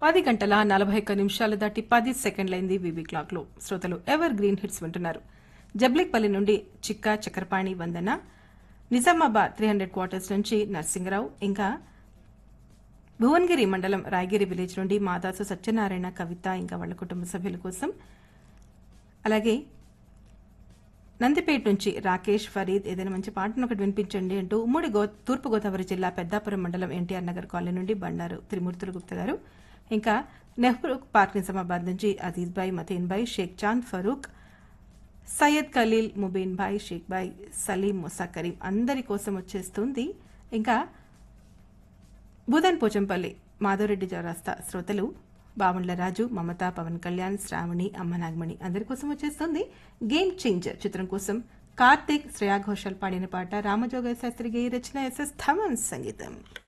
పది గంటల నలభై ఒక్క నిమిషాలు దాటి పది సెకండ్లైంది వీబీ క్లాక్లో శ్రోతలు ఎవర్ గ్రీన్ హిట్స్ వింటున్నారు జబ్లిక్పల్లి నుండి Chikka Chakrapani Vandana Nizamabad three hundred quarters నుంచి నర్సింగరావు ఇంకా భువనగిరి మండలం రాయగిరి విలేజ్ నుండి మాదాసు సత్యనారాయణ కవిత ఇంకా వాళ్ళ కుటుంబ సభ్యుల కోసం అలాగే నందిపేట నుంచి రాకేష్ ఫరీద్ ఏదైనా మంచి పాటను ఒకటి వినిపించండి అంటూ ఉమ్మడి గో తూర్పుగోదావరి జిల్లా పెద్దాపురం మండలం ఎన్టీఆర్ నగర్ కాలనీ నుండి బండారు త్రిమూర్తులు గుప్తా గారు ఇంకా నెహ్రూ పార్క్ నిజామాబాద్ నుంచి అజీజ్ భాయ్ మతీన్ భాయ్ షేక్ చాంద్ ఫరూక్ సయ్యద్ ఖలీల్ ముబీన్ భాయ్ షేక్ భాయ్ సలీం ముసా కరీం అందరి కోసం వచ్చేస్తుంది ఇంకా బుధన్ పోచంపల్లి మాధవరెడ్డి చౌరాస్తా శ్రోతలు బావండ్ల రాజు మమత పవన్ కళ్యాణ్ శ్రావణి అమ్మ నాగమణి అందరి కోసం వచ్చేస్తుంది గేమ్ చేంజర్ చిత్రం కోసం కార్తీక్ శ్రేయా ఘోషాల్ పాడిన పాట రామజోగ శాస్త్రి గేయ రచన ఎస్ఎస్ థమన్ సంగీతం